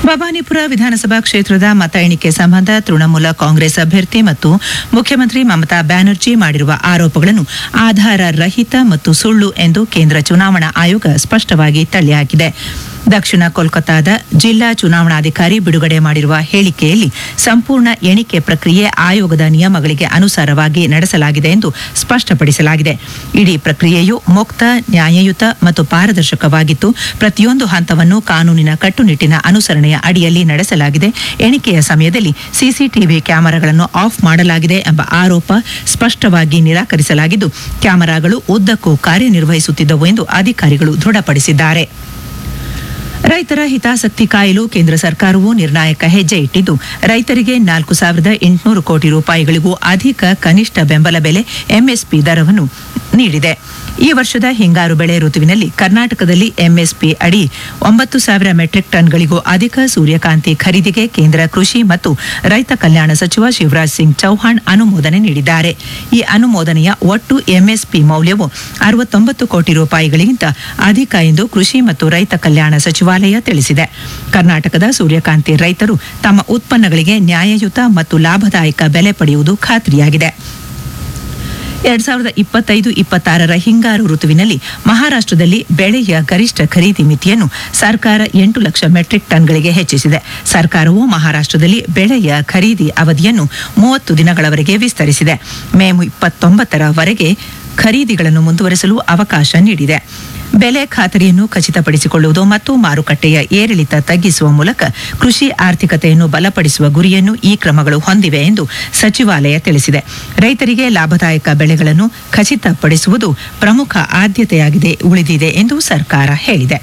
ಭವಾನಿಪುರ ವಿಧಾನಸಭಾ ಕ್ಷೇತ್ರದ ಮತ ಎಣಿಕೆ ಸಂಬಂಧ ತೃಣಮೂಲ ಕಾಂಗ್ರೆಸ್ ಅಭ್ಯರ್ಥಿ ಮತ್ತು ಮುಖ್ಯಮಂತ್ರಿ ಮಮತಾ ಬ್ಯಾನರ್ಜಿ ಮಾಡಿರುವ ಆರೋಪಗಳನ್ನು ಆಧಾರ ರಹಿತ ಮತ್ತು ಸುಳ್ಳು ಎಂದು ಕೇಂದ್ರ ಚುನಾವಣಾ ಆಯೋಗ ಸ್ಪಷ್ಟವಾಗಿ ತಳ್ಳಿಹಾಕಿದೆ ದಕ್ಷಿಣ ಕೋಲ್ಕತ್ತಾದ ಜಿಲ್ಲಾ ಚುನಾವಣಾಧಿಕಾರಿ ಬಿಡುಗಡೆ ಮಾಡಿರುವ ಹೇಳಿಕೆಯಲ್ಲಿ ಸಂಪೂರ್ಣ ಎಣಿಕೆ ಪ್ರಕ್ರಿಯೆ ಆಯೋಗದ ನಿಯಮಗಳಿಗೆ ಅನುಸಾರವಾಗಿ ನಡೆಸಲಾಗಿದೆ ಎಂದು ಸ್ಪಷ್ಟಪಡಿಸಲಾಗಿದೆ ಇಡೀ ಪ್ರಕ್ರಿಯೆಯು ಮುಕ್ತ ನ್ಯಾಯಯುತ ಮತ್ತು ಪಾರದರ್ಶಕವಾಗಿತ್ತು ಪ್ರತಿಯೊಂದು ಹಂತವನ್ನು ಕಾನೂನಿನ ಕಟ್ಟುನಿಟ್ಟಿನ ಅನುಸರಣೆಯ ಅಡಿಯಲ್ಲಿ ನಡೆಸಲಾಗಿದೆ ಎಣಿಕೆಯ ಸಮಯದಲ್ಲಿ ಸಿಸಿಟಿವಿ ಕ್ಯಾಮೆರಾಗಳನ್ನು ಆಫ್ ಮಾಡಲಾಗಿದೆ ಎಂಬ ಆರೋಪ ಸ್ಪಷ್ಟವಾಗಿ ನಿರಾಕರಿಸಲಾಗಿದ್ದು ಕ್ಯಾಮೆರಾಗಳು ಉದ್ದಕ್ಕೂ ಕಾರ್ಯನಿರ್ವಹಿಸುತ್ತಿದ್ದವು ಎಂದು ಅಧಿಕಾರಿಗಳು ದೃಢಪಡಿಸಿದ್ದಾರೆ ರೈತರ ಹಿತಾಸಕ್ತಿ ಕಾಯಲು ಕೇಂದ್ರ ಸರ್ಕಾರವು ನಿರ್ಣಾಯಕ ಹೆಜ್ಜೆ ಇಟ್ಟಿದ್ದು ರೈತರಿಗೆ ನಾಲ್ಕು ಸಾವಿರದ ಎಂಟುನೂರು ಕೋಟಿ ರೂಪಾಯಿಗಳಿಗೂ ಅಧಿಕ ಕನಿಷ್ಠ ಬೆಂಬಲ ಬೆಲೆ ಎಂಎಸ್ಪಿ ದರವನ್ನು ನೀಡಿದೆ ಈ ವರ್ಷದ ಹಿಂಗಾರು ಬೆಳೆ ಋತುವಿನಲ್ಲಿ ಕರ್ನಾಟಕದಲ್ಲಿ ಎಂಎಸ್ಪಿ ಅಡಿ ಒಂಬತ್ತು ಸಾವಿರ ಮೆಟ್ರಿಕ್ ಟನ್ಗಳಿಗೂ ಅಧಿಕ ಸೂರ್ಯಕಾಂತಿ ಖರೀದಿಗೆ ಕೇಂದ್ರ ಕೃಷಿ ಮತ್ತು ರೈತ ಕಲ್ಯಾಣ ಸಚಿವ ಶಿವರಾಜ್ ಸಿಂಗ್ ಚೌಹಾಣ್ ಅನುಮೋದನೆ ನೀಡಿದ್ದಾರೆ ಈ ಅನುಮೋದನೆಯ ಒಟ್ಟು ಎಂಎಸ್ಪಿ ಮೌಲ್ಯವು ಅರವತ್ತೊಂಬತ್ತು ಕೋಟಿ ರೂಪಾಯಿಗಳಿಗಿಂತ ಅಧಿಕ ಎಂದು ಕೃಷಿ ಮತ್ತು ರೈತ ಕಲ್ಯಾಣ ಸಚಿವಾಲಯ ತಿಳಿಸಿದೆ ಕರ್ನಾಟಕದ ಸೂರ್ಯಕಾಂತಿ ರೈತರು ತಮ್ಮ ಉತ್ಪನ್ನಗಳಿಗೆ ನ್ಯಾಯಯುತ ಮತ್ತು ಲಾಭದಾಯಕ ಬೆಲೆ ಪಡೆಯುವುದು ಖಾತ್ರಿಯಾಗಿದೆ ಎರಡ್ ಸಾವಿರದ ಇಪ್ಪತ್ತೈದು ಇಪ್ಪತ್ತಾರರ ಹಿಂಗಾರು ಋತುವಿನಲ್ಲಿ ಮಹಾರಾಷ್ಟ್ರದಲ್ಲಿ ಬೆಳೆಯ ಗರಿಷ್ಠ ಖರೀದಿ ಮಿತಿಯನ್ನು ಸರ್ಕಾರ ಎಂಟು ಲಕ್ಷ ಮೆಟ್ರಿಕ್ ಟನ್ಗಳಿಗೆ ಹೆಚ್ಚಿಸಿದೆ ಸರ್ಕಾರವು ಮಹಾರಾಷ್ಟ್ರದಲ್ಲಿ ಬೆಳೆಯ ಖರೀದಿ ಅವಧಿಯನ್ನು ಮೂವತ್ತು ದಿನಗಳವರೆಗೆ ವಿಸ್ತರಿಸಿದೆ ಮೇ ಇಪ್ಪತ್ತೊಂಬತ್ತರವರೆಗೆ ಖರೀದಿಗಳನ್ನು ಮುಂದುವರೆಸಲು ಅವಕಾಶ ನೀಡಿದೆ ಬೆಲೆ ಖಾತರಿಯನ್ನು ಖಚಿತಪಡಿಸಿಕೊಳ್ಳುವುದು ಮತ್ತು ಮಾರುಕಟ್ಟೆಯ ಏರಿಳಿತ ತಗ್ಗಿಸುವ ಮೂಲಕ ಕೃಷಿ ಆರ್ಥಿಕತೆಯನ್ನು ಬಲಪಡಿಸುವ ಗುರಿಯನ್ನು ಈ ಕ್ರಮಗಳು ಹೊಂದಿವೆ ಎಂದು ಸಚಿವಾಲಯ ತಿಳಿಸಿದೆ ರೈತರಿಗೆ ಲಾಭದಾಯಕ ಬೆಳೆಗಳನ್ನು ಖಚಿತಪಡಿಸುವುದು ಪ್ರಮುಖ ಆದ್ಯತೆಯಾಗಿದೆ ಉಳಿದಿದೆ ಎಂದು ಸರ್ಕಾರ ಹೇಳಿದೆ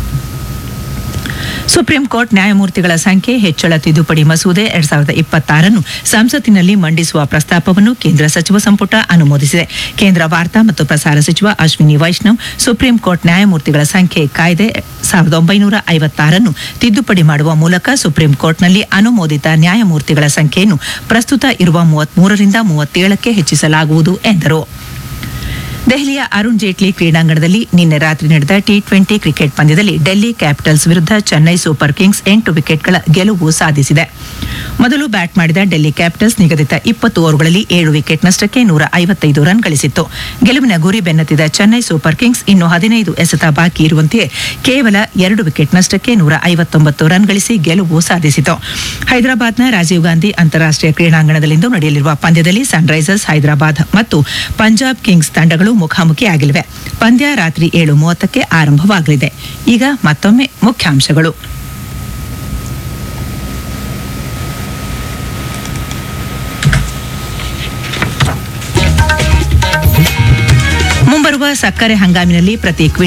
ಸುಪ್ರೀಂ ಕೋರ್ಟ್ ನ್ಯಾಯಮೂರ್ತಿಗಳ ಸಂಖ್ಯೆ ಹೆಚ್ಚಳ ತಿದ್ದುಪಡಿ ಮಸೂದೆ ಎರಡ್ ಸಾವಿರದ ಇಪ್ಪತ್ತಾರನ್ನು ಸಂಸತ್ತಿನಲ್ಲಿ ಮಂಡಿಸುವ ಪ್ರಸ್ತಾಪವನ್ನು ಕೇಂದ್ರ ಸಚಿವ ಸಂಪುಟ ಅನುಮೋದಿಸಿದೆ ಕೇಂದ್ರ ವಾರ್ತಾ ಮತ್ತು ಪ್ರಸಾರ ಸಚಿವ ಅಶ್ವಿನಿ ವೈಷ್ಣವ್ ಸುಪ್ರೀಂ ಕೋರ್ಟ್ ನ್ಯಾಯಮೂರ್ತಿಗಳ ಸಂಖ್ಯೆ ಕಾಯ್ದೆ ಸಾವಿರದ ಒಂಬೈನೂರ ಐವತ್ತಾರನ್ನು ತಿದ್ದುಪಡಿ ಮಾಡುವ ಮೂಲಕ ಸುಪ್ರೀಂ ಕೋರ್ಟ್ನಲ್ಲಿ ಅನುಮೋದಿತ ನ್ಯಾಯಮೂರ್ತಿಗಳ ಸಂಖ್ಯೆಯನ್ನು ಪ್ರಸ್ತುತ ಇರುವ ಮೂವತ್ಮೂರರಿಂದ ಮೂವತ್ತೇಳಕ್ಕೆ ಹೆಚ್ಚಿಸಲಾಗುವುದು ಎಂದರು ದೆಹಲಿಯ ಅರುಣ್ ಜೇಟ್ಲಿ ಕ್ರೀಡಾಂಗಣದಲ್ಲಿ ನಿನ್ನೆ ರಾತ್ರಿ ನಡೆದ ಟಿ ಟ್ವೆಂಟಿ ಕ್ರಿಕೆಟ್ ಪಂದ್ಯದಲ್ಲಿ ಡೆಲ್ಲಿ ಕ್ಯಾಪಿಟಲ್ಸ್ ವಿರುದ್ಧ ಚೆನ್ನೈ ಸೂಪರ್ ಕಿಂಗ್ಸ್ ಎಂಟು ವಿಕೆಟ್ಗಳ ಗೆಲುವು ಸಾಧಿಸಿದೆ ಮೊದಲು ಬ್ಯಾಟ್ ಮಾಡಿದ ಡೆಲ್ಲಿ ಕ್ಯಾಪಿಟಲ್ಸ್ ನಿಗದಿತ ಇಪ್ಪತ್ತು ಓವರ್ಗಳಲ್ಲಿ ಏಳು ವಿಕೆಟ್ ನಷ್ಟಕ್ಕೆ ನೂರ ಐವತ್ತೈದು ರನ್ ಗಳಿಸಿತ್ತು ಗೆಲುವಿನ ಗುರಿ ಬೆನ್ನತ್ತಿದ ಚೆನ್ನೈ ಸೂಪರ್ ಕಿಂಗ್ಸ್ ಇನ್ನು ಹದಿನೈದು ಎಸೆತ ಬಾಕಿ ಇರುವಂತೆಯೇ ಕೇವಲ ಎರಡು ವಿಕೆಟ್ ನಷ್ಟಕ್ಕೆ ನೂರ ಐವತ್ತೊಂಬತ್ತು ರನ್ ಗಳಿಸಿ ಗೆಲುವು ಸಾಧಿಸಿತು ಹೈದರಾಬಾದ್ನ ರಾಜೀವ್ ಗಾಂಧಿ ಅಂತಾರಾಷ್ಟೀಯ ಕ್ರೀಡಾಂಗಣದಲ್ಲಿಂದು ನಡೆಯಲಿರುವ ಪಂದ್ಯದಲ್ಲಿ ಸನ್ರೈಸರ್ಸ್ ಹೈದರಾಬಾದ್ ಮತ್ತು ಪಂಜಾಬ್ ಕಿಂಗ್ಸ್ ತಂಡಗಳು ಮುಖಾಮುಖಿಯಾಗಲಿವೆ ಪಂದ್ಯ ರಾತ್ರಿ ಏಳು ಮೂವತ್ತಕ್ಕೆ ಆರಂಭವಾಗಲಿದೆ ಈಗ ಮತ್ತೊಮ್ಮೆ ಮುಖ್ಯಾಂಶಗಳು ಮುಂಬರುವ ಸಕ್ಕರೆ ಹಂಗಾಮಿನಲ್ಲಿ ಪ್ರತಿ ಕ್ವಿಂಟಲ್